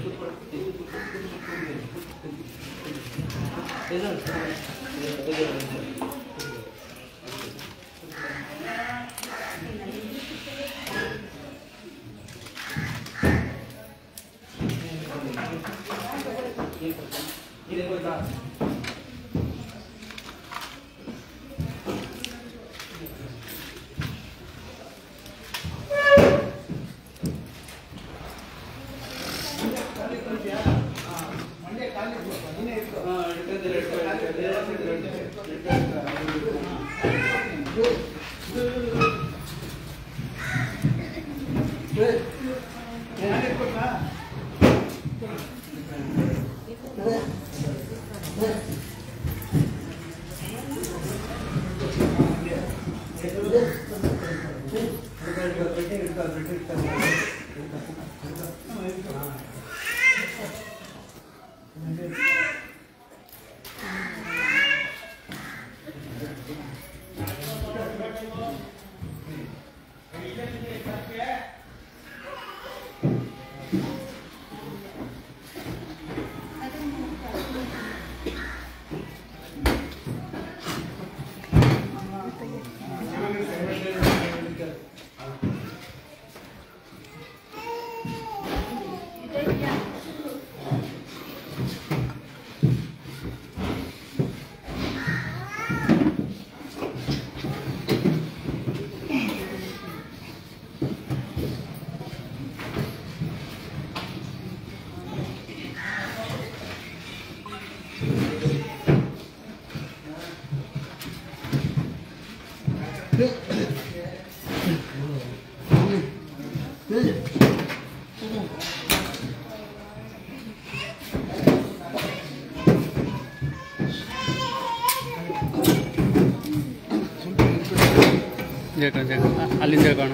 ಜೇಕ ಜೇಕ ಅಲ್ಲಿಂದ ಹೇಳ್ಕೋಣ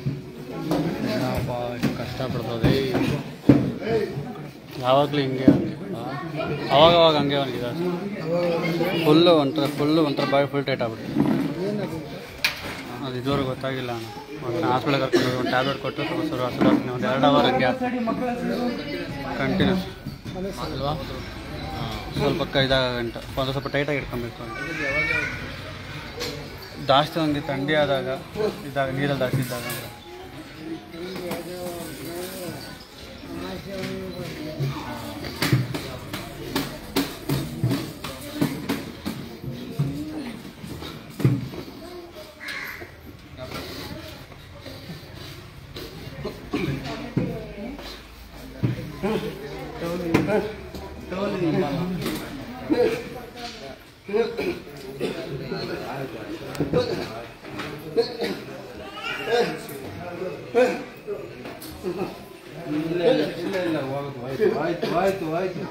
ಕಷ್ಟಪಡ್ತದೆ ಯಾವಾಗಲೂ ಹಿಂಗೆ ಅವ್ನಿಗೆ ಅವಾಗ ಅವಾಗ ಹಂಗೆ ಅವನಿಗೆ ಫುಲ್ಲು ಒಂಥರ ಫುಲ್ಲು ಒಂಥರ ಬಾಯಿ ಫುಲ್ ಟೈಟ್ ಆಗ್ಬಿಟ್ಟು ಅದು ಇದುವರೆಗೂ ಗೊತ್ತಾಗಿಲ್ಲ ಅಣ್ಣ ಮತ್ತೆ ಹಾಸ್ಪಿಟಲ್ ಕರ್ಕೊಂಡು ಹೋಗಿ ಒಂದು ಟ್ಯಾಬ್ಲೆಟ್ ಕೊಟ್ಟು ಸ್ವಲ್ಪ ಶುರು ಶುರು ಆಗ್ತೀನಿ ಒಂದು ಎರಡು ಅವರ್ ಹಂಗೆ ಕಂಟಿನ್ಯೂಸ್ ಅಲ್ವಾ ಸ್ವಲ್ಪ ಇದಾಗ ಗಂಟ ಒಂದು ಸ್ವಲ್ಪ ಟೈಟಾಗಿ ಇಟ್ಕೊಬೇಕು ಅಂತ ಜಾಸ್ತಿ ಒಂದು ಥಂಡಿ ಆದಾಗ ಇದ್ದಾಗ ನೀರಲ್ಲಿ ಜಾಸ್ತಿ ಇದ್ದಾಗ ಆಯ್ತು ಆಯ್ತು ಆಯ್ತು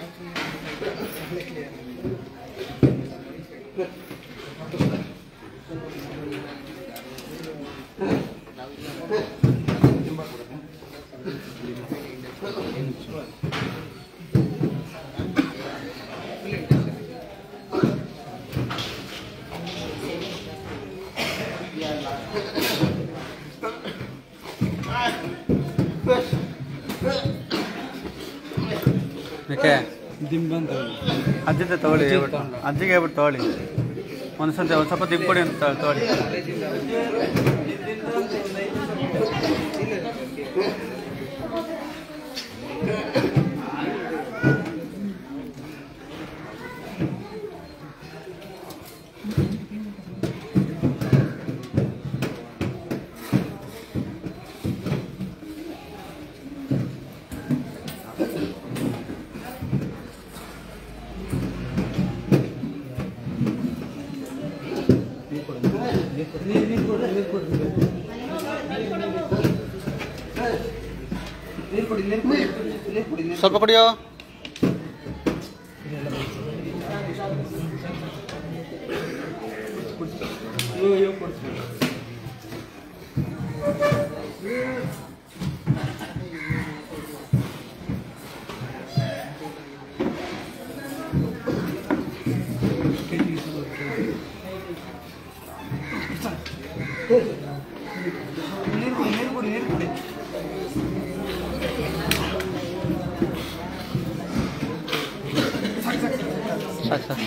ಯಾಕೆ ದಿಂಬಂತ ಅಜ್ಜಿದೆ ತಗೊಳ್ಳಿ ಹೇಳ್ಬಿಟ್ಟು ಅಜ್ಜಿಗೆ ಹೇಳ್ಬಿಟ್ಟು ತಗೊಳ್ಳಿ ಒಂದ್ಸತಿ ಒಂದು ಸ್ವಲ್ಪ ದಿಬ್ಬಡಿ ಅಂತ ತಗೊಳ್ಳಿ ನೀರು ಕೊಡಿ ನೀರು ಕೊಡಿ ನೀರು ಕೊಡಿ ನೀರು ಕೊಡಿ ನೀರು ಕೊಡಿ ನೀರು ಸ್ವಲ್ಪ ಕುಡಿಯೋ ಇವಾಗ ಇವಾಗ ಕೊಡ್ತೀನಿ ನೀರು ಕೊಡಿ ನೀರು ಕೊಡಿ ನೀರು ಕೊಡಿ ಸಾಕು ಸಾಕು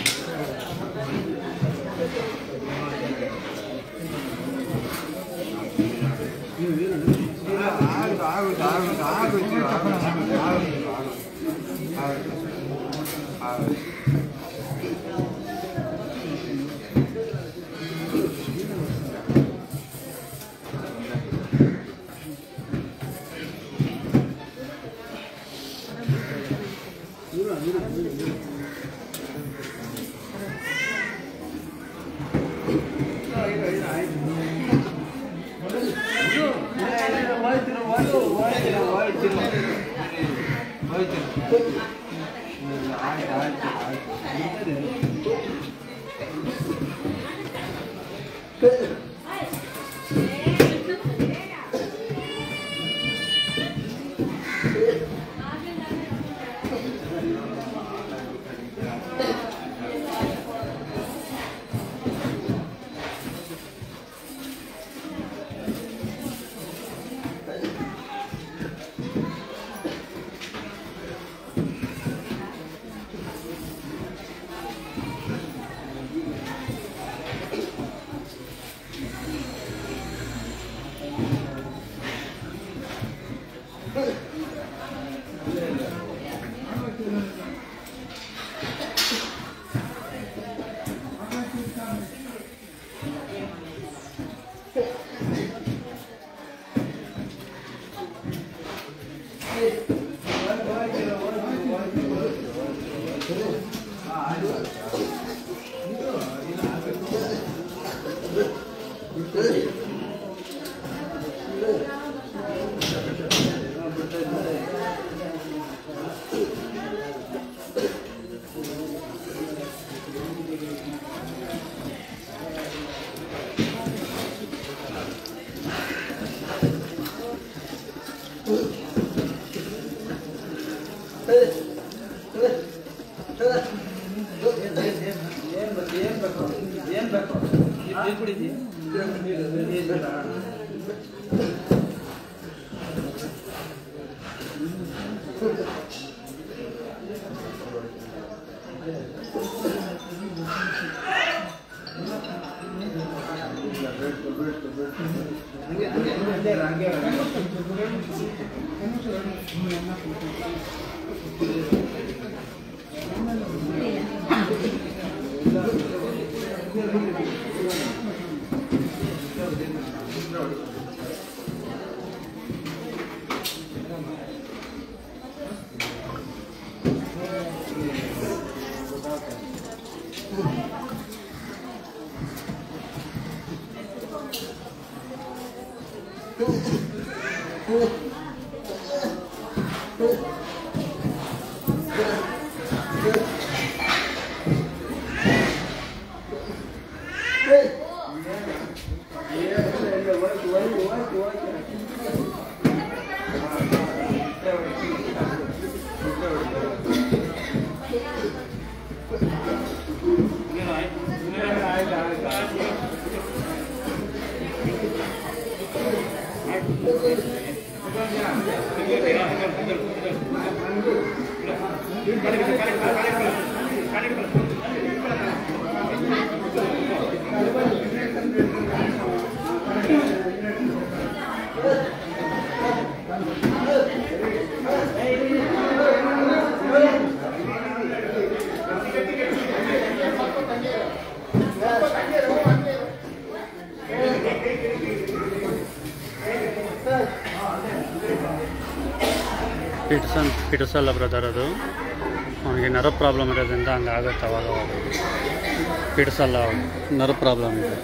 ಪಿಟ್ಸನ್ ಪಿಟ್ಸಲ್ಲ ಬ್ರದರ್ ಅದು ಅವನಿಗೆ ನರ ಪ್ರಾಬ್ಲಮ್ ಇರೋದ್ರಿಂದ ಹಂಗೆ ಆಗುತ್ತೆ ಅವಾಗ ಅವಾಗ ಪಿಟ್ಸಲ್ಲ ನರ ಪ್ರಾಬ್ಲಮ್ ಇದೆ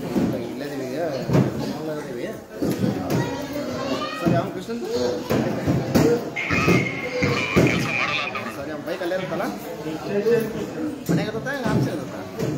ಸರ್ ಯಾವ ಕೃಷ್ಣನ್ ಇರುತ್ತಲ್ಲ ಮನೆಗೆ ಇರುತ್ತಾ ಈಗ ಆಫೀಸ್ ಇರುತ್ತಾ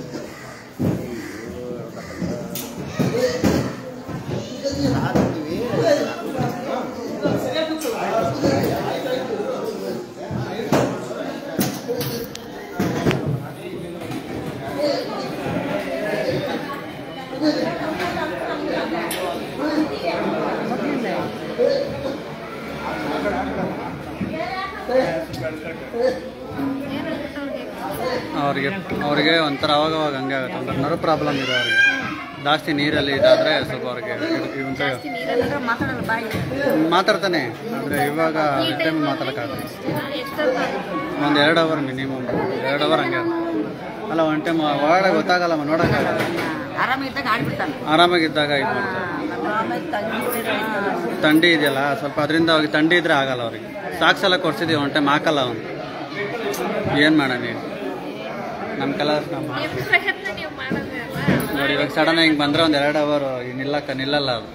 ಅವ್ರಿಗೆ ಅವ್ರಿಗೆ ಒಂಥರ ಅವಾಗ ಅವಾಗ ಹಂಗೆ ಆಗುತ್ತೆ ಒಂಥರ ನರ ಪ್ರಾಬ್ಲಮ್ ಇದೆ ಅವ್ರಿಗೆ ಜಾಸ್ತಿ ನೀರಲ್ಲಿ ಇದಾದರೆ ಸ್ವಲ್ಪ ಅವ್ರಿಗೆ ಇದು- ಇದು ಒಂಥರ ಜಾಸ್ತಿ ನೀರಲ್ಲಿದ್ರೆ ಮಾತಾಡಲ್ಲ ಬಾಯಿ ಮಾತಾಡ್ತಾನೆ ಆದರೆ ಇವಾಗ ಟೈಮ್ ಮಾತಾಡೋಕ್ಕಾಗಲ್ಲ ಎಷ್ಟೊತ್ತು ಒಂದು ಎರಡು ಅವರ್ ಮಿನಿಮಮ್ ಎರಡು ಅವರ್ ಹಂಗೆ ಅಲ್ಲ ಒನ್ ಟೈಮ್ ಒಳಗಡೆ ಗೊತ್ತಾಗಲ್ಲ ನೋಡೋಕ್ಕಾಗಲ್ಲ ಆರಾಮಿದ್ದಾಗ ಆಡ್ಬಿಡ್ತಾನೆ ಆರಾಮಾಗಿದ್ದಾಗ ಇದು ಮಾಡ್ತಾರೆ ಆಮೇಲೆ ತಂಗಿ ಥಂಡಿ ಇದೆಯಲ್ಲ ಸ್ವಲ್ಪ ಅದರಿಂದ ಅವ್ರಿಗೆ ಥಂಡಿ ಇದ್ರೆ ಆಗಲ್ಲ ಅವ್ರಿಗೆ ಸಾಕ್ಸ್ ಎಲ್ಲ ಕೊಡ್ಸಿದ್ದೀವಿ ಒನ್ ಟೈಮ್ ಹಾಕಲ್ಲ ಅವನು ಏನು ಮಾಡೋಣ ನೀವು ನಮ್ಮ ಕಲರ್ಸ್ ನಮ್ಮ ಪ್ರಯತ್ನ ನೀವು ಮಾಡೋದಲ್ಲ ನೋಡಿ ಇವಾಗ ಸಡನ್ ಹಿಂಗೆ ಬಂದರೆ ಒಂದು ಎರಡು ಅವರು ನಿಲ್ಲಕ್ಕ ನಿಲ್ಲಲ್ಲ ಅದು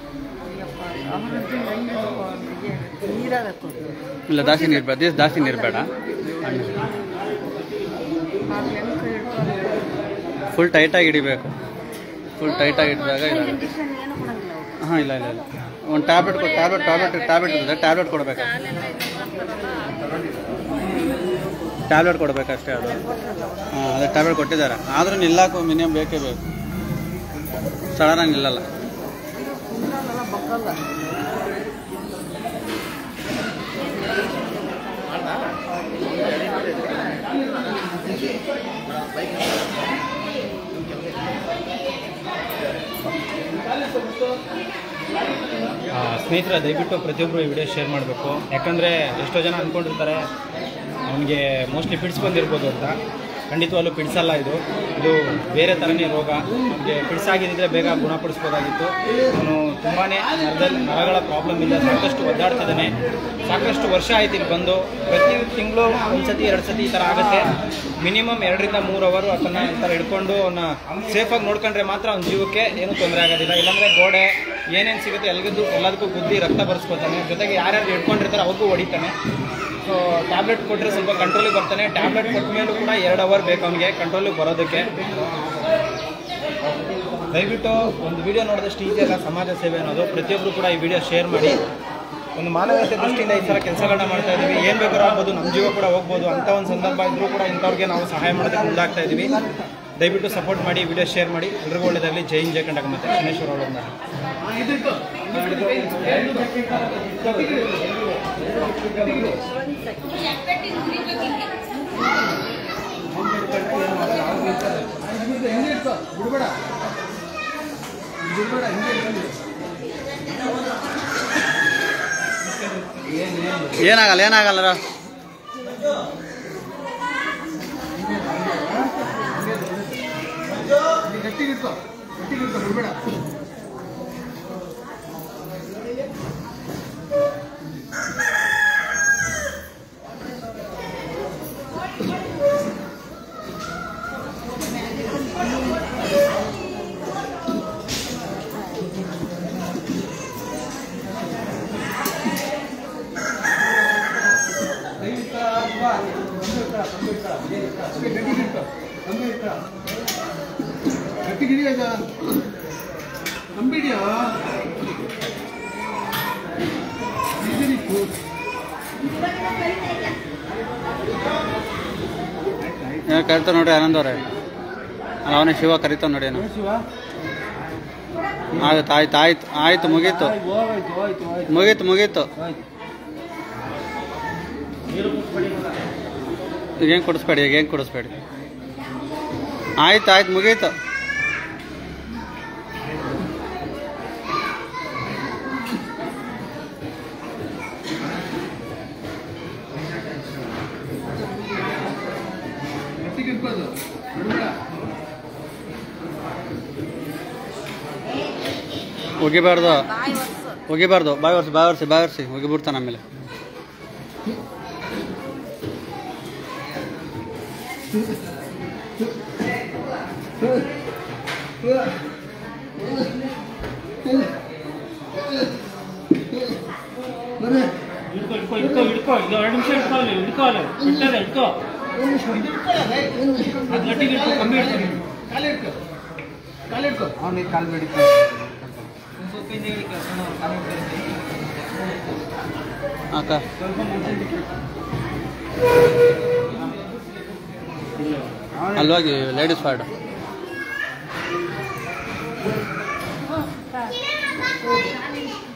ನೀರಾಗಬೇಕು ಇಲ್ಲ ಜಾಸ್ತಿ ನೀರು ಬೇಡ ದಿವ್ಸ ಜಾಸ್ತಿ ನೀರು ಬೇಡ ಫುಲ್ ಟೈಟಾಗಿ ಹಿಡಿಬೇಕು ಫುಲ್ ಟೈಟಾಗಿ ಹಿಡಿದಾಗ ಇಲ್ಲ ಇಂಜೆಕ್ಷನ್ ಏನು ಕೊಡಂಗಿಲ್ಲ ಅವ್ರು. ಹಾಂ ಇಲ್ಲ ಇಲ್ಲ ಇಲ್ಲ ಒಂದು ಟ್ಯಾಬ್ಲೆಟ್ ಕೊಡು ಟ್ಯಾಬ್ಲೆಟ್ ಟ್ಯಾಬ್ಲೆಟ್ ಟ್ಯಾಬ್ಲೆಟ್ ಇರ್ತದೆ ಟ್ಯಾಬ್ಲೆಟ್ ಕೊಡಬೇಕು ಕಾಲೆಲ್ಲ ಇದು ಮಾಡ್ತಾರಲ್ಲ ಟ್ಯಾಬ್ಲೆಟ್ ಕೊಡಬೇಕಷ್ಟೇ ಅದು ಹಾಂ ಅದೇ ಟ್ಯಾಬ್ಲೆಟ್ ಕೊಟ್ಟಿದ್ದಾರೆ ಆದರೂ ನಿಲ್ಲಕ್ಕೂ ಮಿನಿಮಮ್ ಬೇಕೇ ಬೇಕು ಸಡನ್ನಾಗಿ ನಿಲ್ಲಲ್ಲ ಆ, ಸ್ನೇಹಿತರೆ ದಯವಿಟ್ಟು ಪ್ರತಿಯೊಬ್ಬರು ಈ ವಿಡಿಯೋ ಶೇರ್ ಮಾಡಬೇಕು ಯಾಕಂದರೆ ಎಷ್ಟೋ ಜನ ಅಂದ್ಕೊಂಡಿರ್ತಾರೆ ಅವನಿಗೆ ಮೋಸ್ಟ್ಲಿ ಪಿಡ್ಸ್ ಬಂದಿರ್ಬೋದು ಅಂತ ಖಂಡಿತವಾಗ್ಲೂ ಪಿಡ್ಸಲ್ಲ ಇದು ಇದು ಬೇರೆ ಥರನೇ ರೋಗ ನಮಗೆ ಪಿಡ್ಸ್ ಆಗಿದ್ದರೆ ಬೇಗ ಗುಣಪಡಿಸ್ಬೋದಾಗಿತ್ತು ಅವನು ತುಂಬಾ ನರದಲ್ಲಿ ನರಗಳ ಪ್ರಾಬ್ಲಮ್ ಇಲ್ಲ ಸಾಕಷ್ಟು ಒದ್ದಾಡ್ತಿದ್ದಾನೆ ಸಾಕಷ್ಟು ವರ್ಷ ಆಯ್ತು ಇಲ್ಲಿ ಬಂದು ಪ್ರತಿ ತಿಂಗಳು ಒಂದು ಸತಿ ಎರಡು ಸತಿ ಈ ಥರ ಆಗುತ್ತೆ ಮಿನಿಮಮ್ ಎರಡರಿಂದ ಮೂರು ಅವರು ಅದನ್ನು ಈ ಥರ ಹಿಡ್ಕೊಂಡು ಅವನ್ನ ಸೇಫಾಗಿ ನೋಡ್ಕೊಂಡ್ರೆ ಮಾತ್ರ ಅವ್ನ ಜೀವಕ್ಕೆ ಏನೂ ತೊಂದರೆ ಆಗೋದಿಲ್ಲ ಇಲ್ಲಾಂದರೆ ಗೋಡೆ ಏನೇನು ಸಿಗುತ್ತೆ ಎಲ್ಗದ್ದು ಎಲ್ಲದಕ್ಕೂ ಗುದ್ದಿ ರಕ್ತ ಬರ್ಸ್ಕೊತಾನೆ ಜೊತೆಗೆ ಯಾರ್ಯಾರು ಹಿಡ್ಕೊಂಡಿರ್ತಾರೆ ಅವ್ರಿಗೂ ಹೊಡಿತಾನೆ ಸೊ ಟ್ಯಾಬ್ಲೆಟ್ ಕೊಟ್ಟರೆ ಸ್ವಲ್ಪ ಕಂಟ್ರೋಲಿಗೆ ಬರ್ತಾನೆ ಟ್ಯಾಬ್ಲೆಟ್ ಕೊಟ್ಟ ಮೇಲೂ ಕೂಡ ಎರಡು ಅವರ್ ಬೇಕು ಅವನಿಗೆ ಕಂಟ್ರೋಲಿಗೆ ಬರೋದಕ್ಕೆ ದಯವಿಟ್ಟು ಒಂದು ವಿಡಿಯೋ ನೋಡಿದಷ್ಟು ಈಸಿ ಅಲ್ಲ ಸಮಾಜ ಸೇವೆ ಅನ್ನೋದು ಪ್ರತಿಯೊಬ್ಬರು ಕೂಡ ಈ ವಿಡಿಯೋ ಶೇರ್ ಮಾಡಿ ಒಂದು ಮಾನವೀಯತೆ ದೃಷ್ಟಿಯಿಂದ ಈ ಥರ ಕೆಲಸಗಳನ್ನ ಮಾಡ್ತಾ ಇದ್ದೀವಿ ಏನು ಬೇಕಾದ್ರೂ ಆಗ್ಬೋದು ನಮ್ಮ ಜೀವ ಕೂಡ ಹೋಗ್ಬೋದು ಅಂಥ ಒಂದು ಸಂದರ್ಭ ಇದ್ರೂ ಕೂಡ ಇಂಥವ್ರಿಗೆ ನಾವು ಸಹಾಯ ಮಾಡೋದಕ್ಕೆ ಮುಂದಾಗ್ತಾ ಇದ್ದೀವಿ ದಯವಿಟ್ಟು ಸಪೋರ್ಟ್ ಮಾಡಿ ವಿಡಿಯೋ ಶೇರ್ ಮಾಡಿ ಎಲ್ರಿಗೂ ಒಳ್ಳೆಯದಾಗಲಿ ಜೈ ಹಿಂದ್ ಜೈ ಕಂಡಕ ಮತ್ತೆ ಗಣೇಶ್ವರ ಅವರಿಂದ ಏನಾಗಲ್ಲ ಏನಾಗಲ್ಲ ಕರಿತಾವ ನೋಡಿ ಆನಂದ್ ಅವ್ರೆ ಅಲ್ಲ ಅವನೇ ಶಿವ ಕರಿತಾವ ನೋಡಿ ಏನು ಆಯ್ತು ಆಯ್ತು ಆಯ್ತು ಆಯ್ತು ಮುಗೀತು ಹೋಗಾಯ್ತು ಹೋಯ್ತು ಹೋಯ್ತು ಮುಗೀತು ಮುಗೀತು ಹೋಯ್ತು ಈಗ ಏನು ಕೊಡಿಸ್ಬೇಡಿ ಈಗ ಏನು ಕೊಡಿಸ್ಬೇಡಿ ಆಯ್ತು ಆಯ್ತು ಮುಗೀತು ಒಗಿಬಾರ್ದು ಬಾಯಿ ಒರ್ಸು ಒಗಿಬಾರ್ದು ಬಾಯ್ ಒರ್ಸಿ ಬಾಯ್ ಒರ್ಸಿ ಬಾಯ್ ಒರ್ಸಿ ಒಗಿಬಿಡ್ತಾನೆ ಆಮೇಲೆ ಹಿಡ್ಕೊ ಹಿಡ್ಕೊ ಹಿಡ್ಕೊ ಹಿಡ್ಕೊ ಇದು ಎರಡು ನಿಮಿಷ ಹಿಡ್ಕೊಳ್ಳಿ ಹಿಡ್ಕೊಳ್ಳಿ ಬಿಟ್ಟದೆ ಹಿಡ್ಕೊ ಅವನಿಗೆ ಕಾಲು ಬೇಡಿಕೆ ಅಕ್ಕ ಅಲ್ವಾಗಿ ಲೇಡೀಸ್ ಫಾರ್ಡ್ ಹಾಂ